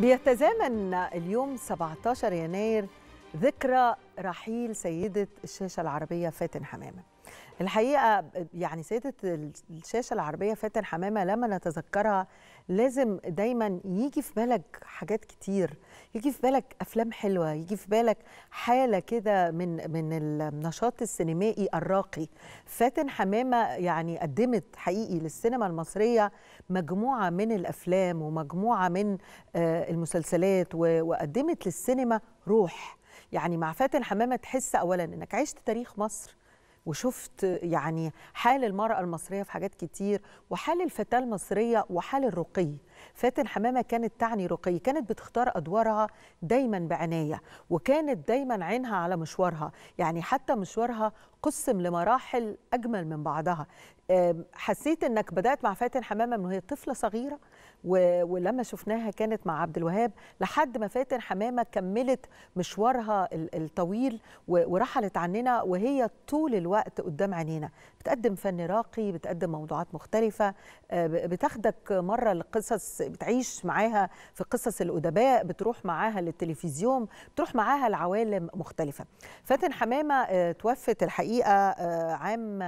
بيتزامن اليوم 17 يناير ذكرى رحيل سيدة الشاشة العربية فاتن حمامة الحقيقة يعني سيدة الشاشة العربية فاتن حمامة لما نتذكرها لازم دايما يجي في بالك حاجات كتير يجي في بالك أفلام حلوة يجي في بالك حالة كده من من النشاط السينمائي الراقي فاتن حمامة يعني قدمت حقيقي للسينما المصرية مجموعة من الأفلام ومجموعة من المسلسلات وقدمت للسينما روح يعني مع فاتن حمامة تحس أولا أنك عشت تاريخ مصر وشفت يعني حال المرأة المصرية في حاجات كتير وحال الفتاة المصرية وحال الرقي فاتن حمامة كانت تعني رقي كانت بتختار أدوارها دايما بعناية وكانت دايما عينها على مشوارها يعني حتى مشوارها قسم لمراحل أجمل من بعضها حسيت أنك بدأت مع فاتن حمامة من وهي طفلة صغيرة ولما شفناها كانت مع عبد الوهاب لحد ما فاتن حمامة كملت مشوارها الطويل ورحلت عننا وهي طول الوقت قدام عينينا بتقدم فن راقي بتقدم موضوعات مختلفة بتاخدك مرة لقصص بتعيش معاها في قصص الأدباء بتروح معاها للتلفزيون بتروح معاها لعوالم مختلفة فاتن حمامة توفت الحقيقة عام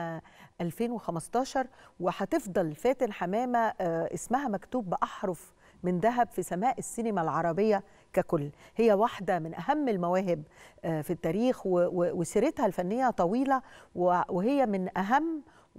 2015 وهتفضل فاتن حمامة اسمها مكتوب بأحرف من ذهب في سماء السينما العربية ككل هي واحدة من أهم المواهب في التاريخ وسيرتها الفنية طويلة وهي من أهم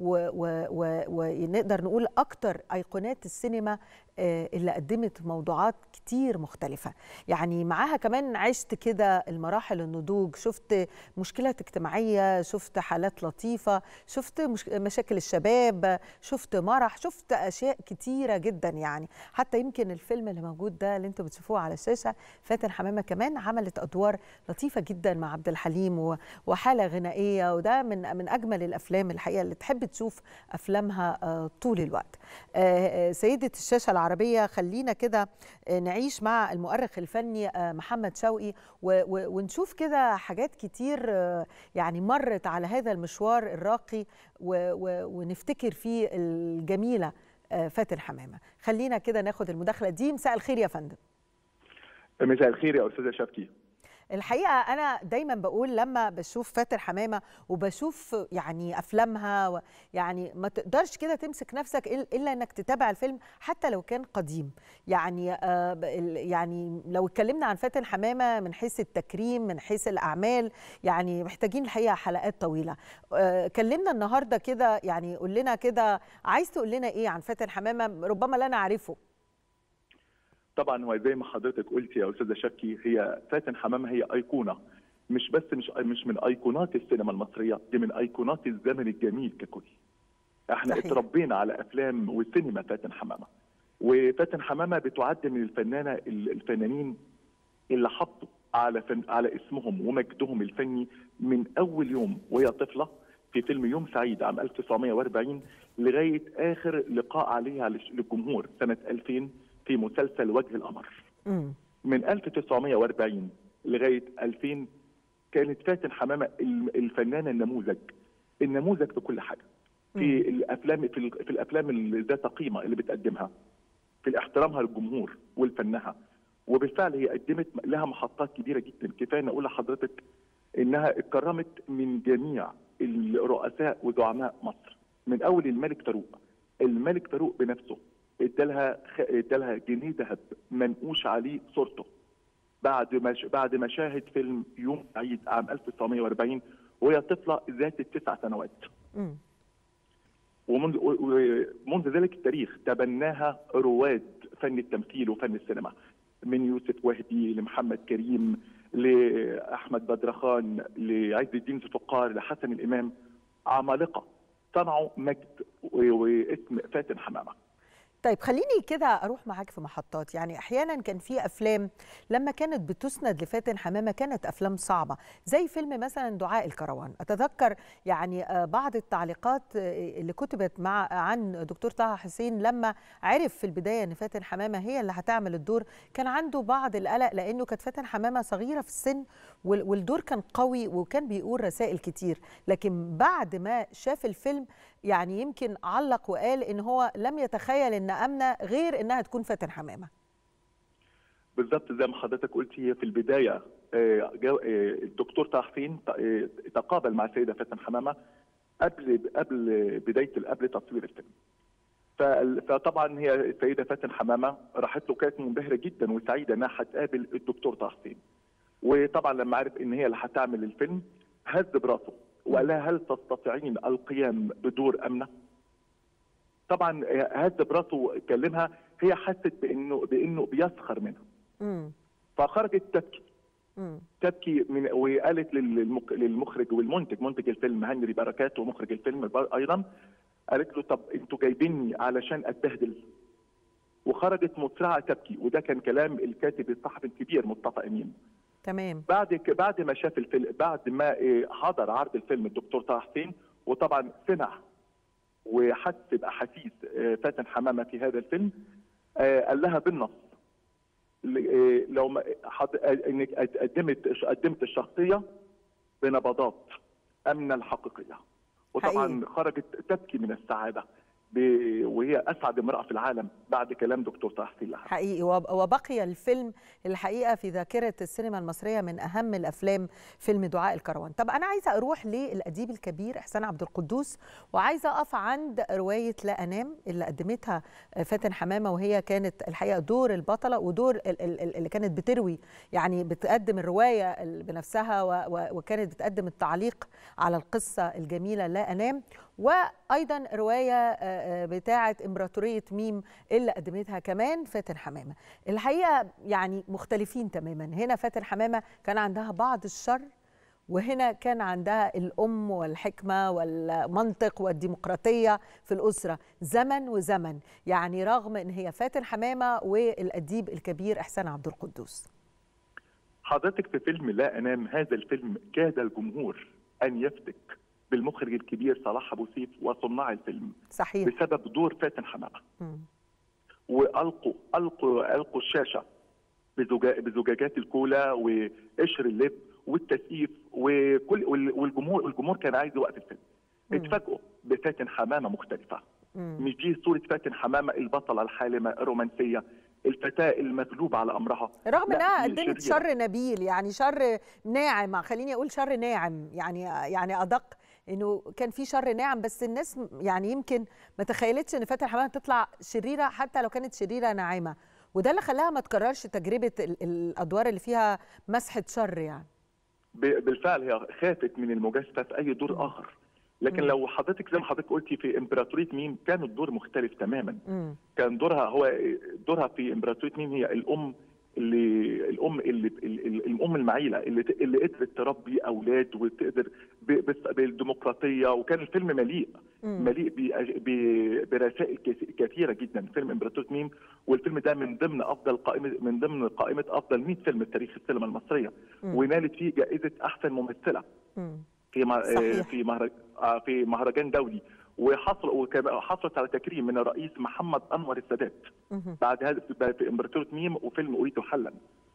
ونقدر نقول أكتر أيقونات السينما اللي قدمت موضوعات كتير مختلفة يعني معاها كمان عشت كده المراحل النضوج شفت مشكلات اجتماعية شفت حالات لطيفة شفت مش... مشاكل الشباب شفت مرح شفت أشياء كتيرة جدا يعني حتى يمكن الفيلم اللي موجود ده اللي انتوا بتشوفوه على الشاشة فاتن حمامة كمان عملت أدوار لطيفة جدا مع عبد الحليم و... وحالة غنائية وده من من أجمل الأفلام الحقيقة اللي تحب تشوف أفلامها طول الوقت سيدة الشاشة العربية خلينا كده نعيش مع المؤرخ الفني محمد شوقي ونشوف كده حاجات كتير يعني مرت على هذا المشوار الراقي ونفتكر فيه الجميلة فاتن حمامة خلينا كده ناخد المداخلة دي مساء الخير يا فندم مساء الخير يا أستاذة شبكي الحقيقه انا دايما بقول لما بشوف فاتن حمامه وبشوف يعني افلامها يعني ما تقدرش كده تمسك نفسك الا انك تتابع الفيلم حتى لو كان قديم يعني آه يعني لو اتكلمنا عن فاتن حمامه من حيث التكريم من حيث الاعمال يعني محتاجين الحقيقه حلقات طويله آه كلمنا النهارده كده يعني قول لنا كده عايز تقول لنا ايه عن فاتن حمامه ربما لا نعرفه طبعا هو زي ما حضرتك قلتي يا استاذه شكي هي فاتن حمامه هي ايقونه مش بس مش مش من ايقونات السينما المصريه دي من ايقونات الزمن الجميل ككل احنا صحيح. اتربينا على افلام وسينما فاتن حمامه وفاتن حمامه بتعد من الفنانه الفنانين اللي حطوا على فن على اسمهم ومجدهم الفني من اول يوم وهي طفله في فيلم يوم سعيد عام 1940 لغايه اخر لقاء عليها للجمهور سنه 2000 في مسلسل وجه القمر م. من 1940 لغايه 2000 كانت فاتن حمامه الفنانه النموذج النموذج في كل حاجه في م. الافلام في, في الافلام ذات قيمه اللي بتقدمها في احترامها للجمهور والفنها وبالفعل هي قدمت لها محطات كبيره جدا كفايه ان اقول لحضرتك انها اتكرمت من جميع الرؤساء وزعماء مصر من اول الملك فاروق الملك فاروق بنفسه ادالها ادالها جنيه ذهب منقوش عليه صورته بعد ما بعد ما شاهد فيلم يوم عيد عام 1940 وهي طفله ذات التسع سنوات. م. ومنذ ومنذ ذلك التاريخ تبناها رواد فن التمثيل وفن السينما من يوسف وهدي لمحمد كريم لاحمد بدرخان لعز الدين ذوالفقار لحسن الامام عمالقه صنعوا مجد واسم فاتن حمامه. طيب خليني كده اروح معاك في محطات يعني احيانا كان في افلام لما كانت بتسند لفاتن حمامه كانت افلام صعبه زي فيلم مثلا دعاء الكروان اتذكر يعني بعض التعليقات اللي كتبت مع عن دكتور طه حسين لما عرف في البدايه ان فاتن حمامه هي اللي هتعمل الدور كان عنده بعض القلق لانه كانت فاتن حمامه صغيره في السن والدور كان قوي وكان بيقول رسائل كتير لكن بعد ما شاف الفيلم يعني يمكن علق وقال ان هو لم يتخيل ان امنه غير انها تكون فاتن حمامه بالظبط زي ما حضرتك قلت هي في البدايه آه، جا- آه، الدكتور طه حسين ت- آه، تقابل مع السيده فاتن حمامه قبل قبل بدايه قبل تصوير الفيلم. فال- فطبعا هي السيده فاتن حمامه راحت له كانت منبهره جدا وسعيده انها هتقابل الدكتور طه حسين. وطبعا لما عرف ان هي اللي هتعمل الفيلم هز براسه وقال لها هل تستطيعين القيام بدور امنه؟ طبعا هز براسه كلمها هي حست بانه بانه بيسخر منها مم. فخرجت تبكي مم. تبكي من وقالت للمك- للمخرج والمنتج منتج الفيلم هنري بركات ومخرج الفيلم بر- ايضا قالت له طب انتوا جايبيني علشان اتبهدل وخرجت مسرعه تبكي وده كان كلام الكاتب الصحفي الكبير مصطفى امين تمام بعد ك- بعد ما شاف الفيلم بعد ما إيه، حضر عرض الفيلم الدكتور طه حسين وطبعا سمع وحس باحاسيس آه، فاتن حمامه في هذا الفيلم آه، قال لها بالنص ل- إيه، لو ما حض... آه، انك قد- قدمت قدمت الشخصيه بنبضات امنه الحقيقيه وطبعا حقيقي. خرجت تبكي من السعاده ب... وهي اسعد امراه في العالم بعد كلام دكتور طه حسين لها حقيقي وب- وبقي الفيلم الحقيقه في ذاكره السينما المصريه من اهم الافلام فيلم دعاء الكروان طب انا عايزه اروح للاديب الكبير احسان عبد القدوس وعايزه اقف عند روايه لا انام اللي قدمتها فاتن حمامه وهي كانت الحقيقه دور البطله ودور ال- ال- ال- اللي كانت بتروي يعني بتقدم الروايه ال- بنفسها و- و- وكانت بتقدم التعليق على القصه الجميله لا انام وايضا روايه آه، آه، بتاعه امبراطوريه ميم اللي قدمتها كمان فاتن حمامه الحقيقه يعني مختلفين تماما هنا فاتن حمامه كان عندها بعض الشر وهنا كان عندها الام والحكمه والمنطق والديمقراطيه في الاسره زمن وزمن يعني رغم ان هي فاتن حمامه والاديب الكبير احسان عبد القدوس حضرتك في فيلم لا انام هذا الفيلم كاد الجمهور ان يفتك بالمخرج الكبير صلاح ابو سيف وصناع الفيلم صحيح بسبب دور فاتن حمامه مم. والقوا القوا القوا الشاشه بزجا- بزجاجات الكولا وقشر اللب والتسقيف وكل وال- والجمهور والجمهور كان عايز يوقف الفيلم مم. اتفاجئوا بفاتن حمامه مختلفه مم. مش دي صوره فاتن حمامه البطله الحالمه الرومانسيه الفتاه المغلوبه على امرها رغم لا، انها دي قدمت شريرة. شر نبيل يعني شر ناعم خليني اقول شر ناعم يعني يعني ادق انه كان في شر ناعم بس الناس م- يعني يمكن ما تخيلتش ان فاتن حمامه تطلع شريره حتى لو كانت شريره ناعمه وده اللي خلاها ما تكررش تجربه ال- الادوار اللي فيها مسحه شر يعني ب- بالفعل هي خافت من المجازفه في اي دور اخر لكن مم. لو حضرتك زي ما حضرتك قلتي في امبراطوريه ميم كان الدور مختلف تماما امم كان دورها هو دورها في امبراطوريه ميم هي الام اللي الام اللي ال- ال- الام المعيله اللي ت- اللي قدرت تربي اولاد وتقدر ب- بس- بالديمقراطيه وكان الفيلم مليء مليء ب- ب- برسائل كث- كثيره جدا فيلم امبراطوريه ميم والفيلم ده من ضمن افضل قائمه من ضمن قائمه افضل 100 فيلم في تاريخ السينما المصريه مم. ونالت فيه جائزه احسن ممثله امم في مه- صحيح. في مهرج... آه، في مهرجان دولي وحصل وكما حصلت على تكريم من الرئيس محمد انور السادات مهم. بعد هذا في- في امبراطوريه ميم وفيلم اريد حلا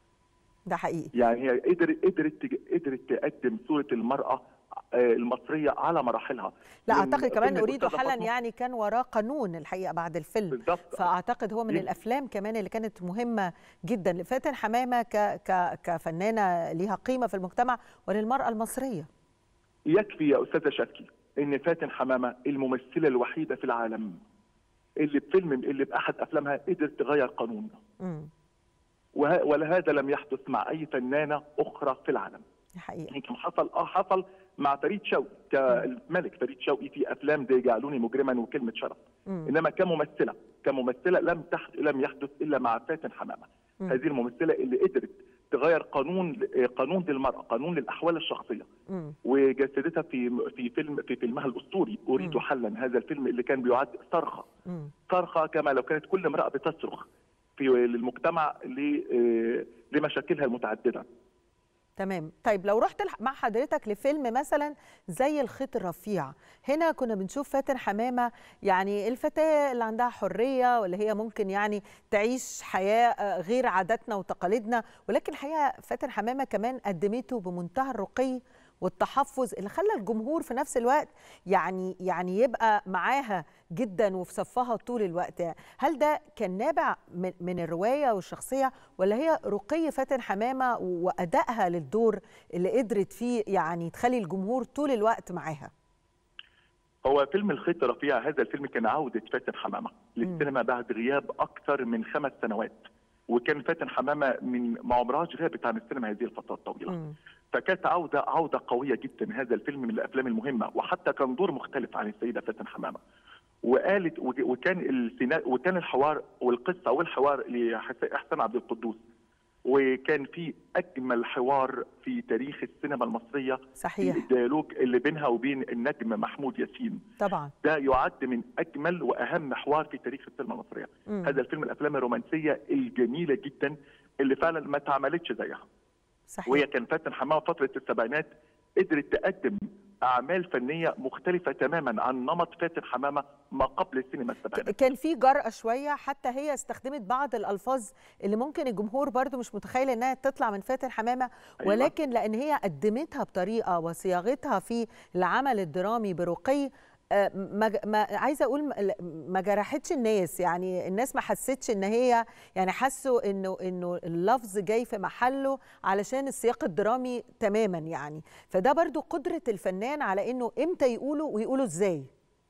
ده حقيقي يعني هي قدرت قدرت تج- قدرت تقدم صوره المراه آه، المصريه على مراحلها لا من اعتقد كمان فيلم اريد الأستاذة حلا فاطمة. يعني كان وراه قانون الحقيقه بعد الفيلم بالظبط فاعتقد هو من جدا. الافلام كمان اللي كانت مهمه جدا فاتن حمامه ك ك كفنانه ليها قيمه في المجتمع وللمراه المصريه يكفي يا استاذه شكي ان فاتن حمامه الممثله الوحيده في العالم اللي بفيلم اللي باحد افلامها قدرت تغير قانون امم وه- ولهذا لم يحدث مع اي فنانه اخرى في العالم دي حقيقه يمكن حصل اه حصل مع فريد شوقي كالملك فريد شوقي في افلام زي جعلوني مجرما وكلمه شرف مم. انما كممثله كممثله لم تحدث لم يحدث الا مع فاتن حمامه مم. هذه الممثله اللي قدرت تغير قانون آه، قانون للمراه قانون للاحوال الشخصيه امم وجسدتها في في فيلم في فيلمها الاسطوري اريد مم. حلا هذا الفيلم اللي كان بيعد صرخه امم صرخه كما لو كانت كل امراه بتصرخ في للمجتمع ل- آه، لمشاكلها المتعدده تمام طيب لو رحت الح- مع حضرتك لفيلم مثلا زي الخيط الرفيع هنا كنا بنشوف فاتن حمامة يعني الفتاة اللي عندها حرية واللي هي ممكن يعني تعيش حياة آه، غير عاداتنا وتقاليدنا ولكن الحقيقة فاتن حمامة كمان قدمته بمنتهى الرقي والتحفظ اللي خلى الجمهور في نفس الوقت يعني يعني يبقى معاها جدا وفي صفها طول الوقت هل ده كان نابع من, من الروايه والشخصيه ولا هي رقي فاتن حمامه وادائها للدور اللي قدرت فيه يعني تخلي الجمهور طول الوقت معاها هو فيلم الخيط رفيع هذا الفيلم كان عودة فاتن حمامة للسينما بعد غياب أكثر من خمس سنوات وكان فاتن حمامة من ما عمرهاش غابت عن السينما هذه الفترة الطويلة مم. فكانت عودة عودة قوية جدا هذا الفيلم من الأفلام المهمة وحتى كان دور مختلف عن السيدة فاتن حمامة وقالت وكان السينا وكان الحوار والقصة والحوار لإحسان عبد القدوس وكان في اجمل حوار في تاريخ السينما المصريه صحيح الديالوج اللي بينها وبين النجم محمود ياسين طبعا ده يعد من اجمل واهم حوار في تاريخ السينما المصريه مم. هذا الفيلم الافلام الرومانسيه الجميله جدا اللي فعلا ما اتعملتش زيها صحيح وهي كان فاتن حمامه فتره السبعينات قدرت تقدم اعمال فنيه مختلفه تماما عن نمط فاتن حمامه ما قبل السينما السبعينات كان في جرأة شوية حتى هي استخدمت بعض الألفاظ اللي ممكن الجمهور برضو مش متخيل إنها تطلع من فاتن حمامة أيوة. ولكن لأن هي قدمتها بطريقة وصياغتها في العمل الدرامي برقي آه، ما ما عايزه اقول ما- ما جرحتش الناس يعني الناس ما حستش ان هي يعني حسوا انه انه اللفظ جاي في محله علشان السياق الدرامي تماما يعني فده برضو قدره الفنان على انه امتى يقولوا ويقولوا ازاي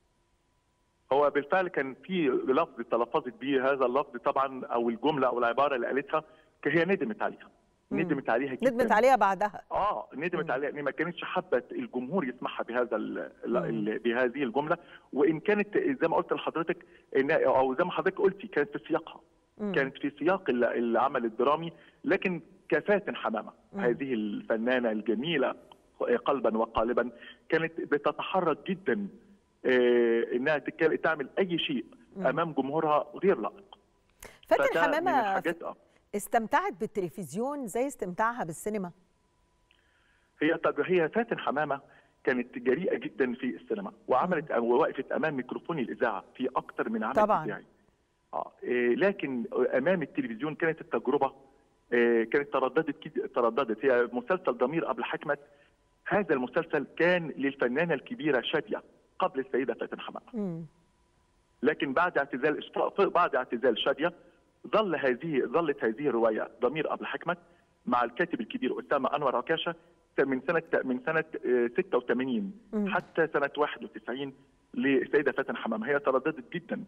هو بالفعل كان في لفظ تلفظت به هذا اللفظ طبعا او الجمله او العباره اللي قالتها ك- هي ندمت عليها مم. ندمت عليها جدا ندمت عليها بعدها اه ندمت مم. عليها ان ما كانتش حابه الجمهور يسمعها بهذا ال ال مم. ال بهذه الجمله وان كانت زي ما قلت لحضرتك ان او زي ما حضرتك قلتي كانت في سياقها مم. كانت في سياق ال- العمل الدرامي لكن كفاتن حمامه مم. هذه الفنانه الجميله قلبا وقالبا كانت بتتحرك جدا آه، انها تتكلم- تعمل اي شيء مم. امام جمهورها غير لائق فاتن فده من حمامه الحاجات آه. استمتعت بالتلفزيون زي استمتاعها بالسينما هي طب هي فاتن حمامه كانت جريئه جدا في السينما وعملت ووقفت امام ميكروفون الاذاعه في اكثر من عمل طبعاً. اذاعي اه إيه، لكن امام التلفزيون كانت التجربه إيه، كانت ترددت كد- ترددت هي مسلسل ضمير ابو حكمت هذا المسلسل كان للفنانه الكبيره شاديه قبل السيده فاتن حمامه مم. لكن بعد اعتزال بعد اعتزال شاديه ظل هذه ظلت هذه الروايه ضمير ابو الحكمت مع الكاتب الكبير اسامه انور عكاشه من سنه من سنه آه، 86 مم. حتى سنه 91 للسيده فاتن حمام هي ترددت جدا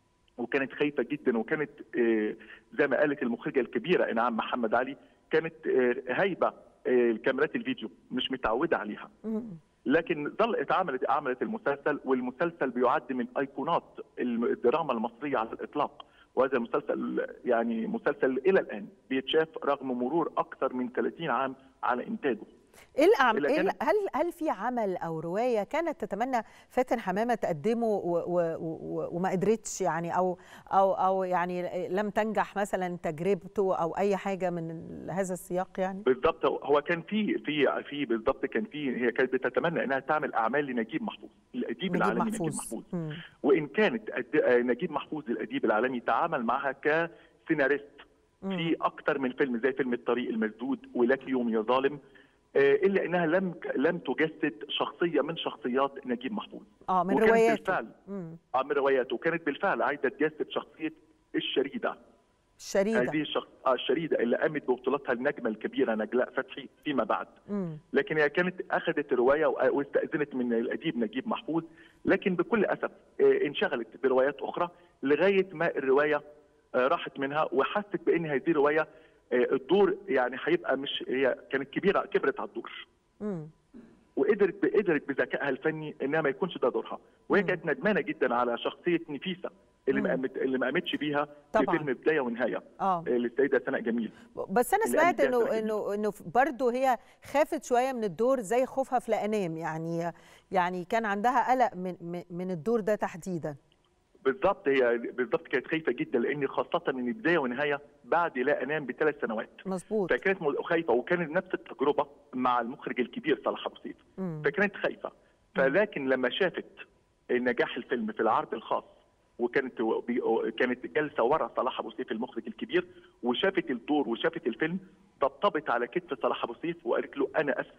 وكانت خايفه جدا وكانت آه، زي ما قالت المخرجه الكبيره انعام محمد علي كانت آه، هايبه آه، كاميرات الفيديو مش متعوده عليها مم. لكن ظلت عملت عملت المسلسل والمسلسل بيعد من ايقونات الدراما المصريه على الاطلاق وهذا المسلسل يعني مسلسل الى الان بيتشاف رغم مرور اكثر من 30 عام على انتاجه ايه الأعم... إلى إيه جانب- ال- هل هل في عمل او روايه كانت تتمنى فاتن حمامه تقدمه و... و... و... وما قدرتش يعني او او او يعني لم تنجح مثلا تجربته او اي حاجه من ال- هذا السياق يعني بالضبط هو كان في في في بالضبط كان في هي كانت بتتمنى انها تعمل اعمال لنجيب محفوظ الاديب نجيب العالمي نجيب محفوظ محفوظ مم. وان كانت أد- آه، نجيب محفوظ الاديب العالمي تعامل معها كسيناريست مم. في اكتر من فيلم زي فيلم الطريق المسدود ولك يوم يا ظالم آه، الا انها لم لم تجسد شخصيه من شخصيات نجيب محفوظ اه من وكانت رواياته بالفعل مم. آه، من رواياته وكانت بالفعل عايزه تجسد شخصيه الشريده الشريده هذه الشخص آه، الشريده اللي قامت ببطولتها النجمه الكبيره نجلاء فتحي فيما بعد مم. لكن هي كانت اخذت الروايه وأ- واستاذنت من الاديب نجيب محفوظ لكن بكل اسف آه، انشغلت بروايات اخرى لغايه ما الروايه آه، راحت منها وحست بان هذه الروايه آه، الدور يعني هيبقى مش هي كانت كبيره كبرت على الدور مم. وقدرت قدرت بذكائها الفني انها ما يكونش ده دورها وهي مم. كانت ندمانه جدا على شخصيه نفيسه اللي مم. ما قامت اللي ما قامتش بيها طبعاً. في فيلم بدايه ونهايه اه آه، للسيده سناء جميل بس انا اللي سمعت قامت بيها انه سنة انه انه برضه هي خافت شويه من الدور زي خوفها في لا انام يعني يعني كان عندها قلق من من- من الدور ده تحديدا بالضبط هي بالضبط كانت خايفه جدا لان خاصه ان بدايه ونهايه بعد لا انام بثلاث سنوات مظبوط فكانت م- خايفه وكانت نفس التجربه مع المخرج الكبير صلاح ابو سيف مم. فكانت خايفه فلكن لما شافت نجاح الفيلم في العرض الخاص وكانت بي- كانت جالسه ورا صلاح ابو سيف المخرج الكبير وشافت الدور وشافت الفيلم طبطبت على كتف صلاح ابو سيف وقالت له انا اسفه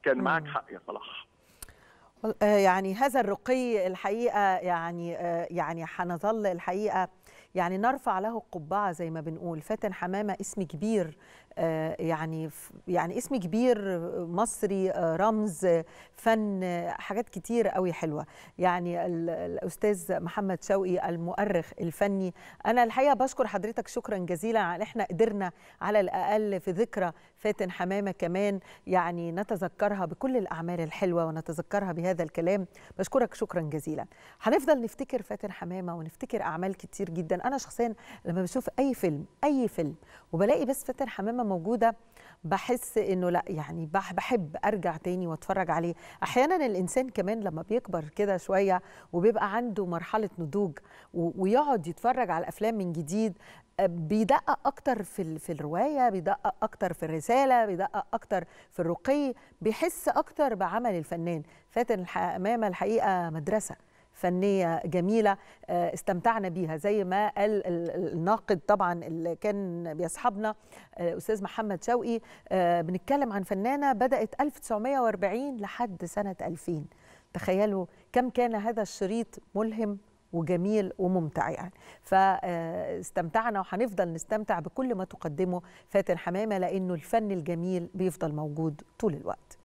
كان معك حق يا صلاح يعني هذا الرقي الحقيقه يعني يعني هنظل الحقيقه يعني نرفع له القبعه زي ما بنقول فاتن حمامه اسم كبير يعني يعني اسم كبير مصري رمز فن حاجات كتير قوي حلوه يعني الاستاذ محمد شوقي المؤرخ الفني انا الحقيقه بشكر حضرتك شكرا جزيلا على احنا قدرنا على الاقل في ذكرى فاتن حمامه كمان يعني نتذكرها بكل الاعمال الحلوه ونتذكرها بهذا الكلام بشكرك شكرا جزيلا هنفضل نفتكر فاتن حمامه ونفتكر اعمال كتير جدا انا شخصيا لما بشوف اي فيلم اي فيلم وبلاقي بس فاتن حمامه موجوده بحس انه لا يعني بحب ارجع تاني واتفرج عليه احيانا الانسان كمان لما بيكبر كده شويه وبيبقى عنده مرحله نضوج ويقعد يتفرج على الافلام من جديد بيدقق اكتر في في الروايه بيدقق اكتر في الرساله بيدقق اكتر في الرقي بيحس اكتر بعمل الفنان فاتن حمامه الحقيقه مدرسه فنيه جميله استمتعنا بيها زي ما قال الناقد طبعا اللي كان بيصحبنا الاستاذ محمد شوقي بنتكلم عن فنانه بدات 1940 لحد سنه 2000 تخيلوا كم كان هذا الشريط ملهم وجميل وممتع يعني فاستمتعنا وهنفضل نستمتع بكل ما تقدمه فاتن حمامه لانه الفن الجميل بيفضل موجود طول الوقت